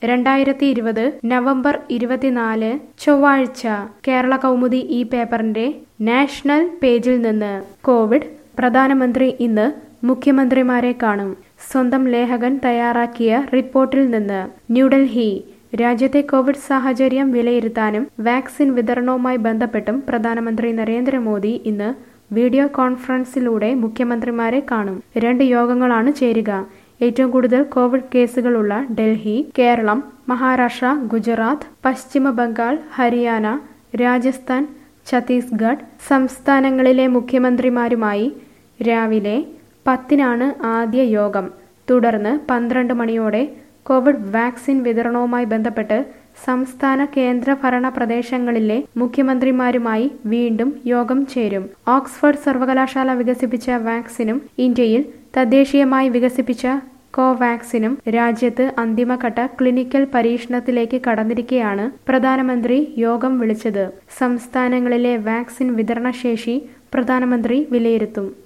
രണ്ടായിരത്തി ഇരുപത് നവംബർ ഇരുപത്തിനാല് ചൊവ്വാഴ്ച കേരള കൗമുദി ഈ പേപ്പറിന്റെ നാഷണൽ പേജിൽ നിന്ന് കോവിഡ് പ്രധാനമന്ത്രി ഇന്ന് മുഖ്യമന്ത്രിമാരെ കാണും സ്വന്തം ലേഖകൻ തയ്യാറാക്കിയ റിപ്പോർട്ടിൽ നിന്ന് ന്യൂഡൽഹി രാജ്യത്തെ കോവിഡ് സാഹചര്യം വിലയിരുത്താനും വാക്സിൻ വിതരണവുമായി ബന്ധപ്പെട്ടും പ്രധാനമന്ത്രി നരേന്ദ്രമോദി ഇന്ന് വീഡിയോ കോൺഫറൻസിലൂടെ മുഖ്യമന്ത്രിമാരെ കാണും രണ്ട് യോഗങ്ങളാണ് ചേരുക ഏറ്റവും കൂടുതൽ കോവിഡ് കേസുകളുള്ള ഡൽഹി കേരളം മഹാരാഷ്ട്ര ഗുജറാത്ത് പശ്ചിമ ബംഗാൾ ഹരിയാന രാജസ്ഥാൻ ഛത്തീസ്ഗഡ് സംസ്ഥാനങ്ങളിലെ മുഖ്യമന്ത്രിമാരുമായി രാവിലെ പത്തിനാണ് ആദ്യ യോഗം തുടർന്ന് പന്ത്രണ്ട് മണിയോടെ കോവിഡ് വാക്സിൻ വിതരണവുമായി ബന്ധപ്പെട്ട് സംസ്ഥാന കേന്ദ്രഭരണ പ്രദേശങ്ങളിലെ മുഖ്യമന്ത്രിമാരുമായി വീണ്ടും യോഗം ചേരും ഓക്സ്ഫോർഡ് സർവകലാശാല വികസിപ്പിച്ച വാക്സിനും ഇന്ത്യയിൽ തദ്ദേശീയമായി വികസിപ്പിച്ച കോവാക്സിനും രാജ്യത്ത് അന്തിമഘട്ട ക്ലിനിക്കൽ പരീക്ഷണത്തിലേക്ക് കടന്നിരിക്കെയാണ് പ്രധാനമന്ത്രി യോഗം വിളിച്ചത് സംസ്ഥാനങ്ങളിലെ വാക്സിൻ വിതരണശേഷി പ്രധാനമന്ത്രി വിലയിരുത്തും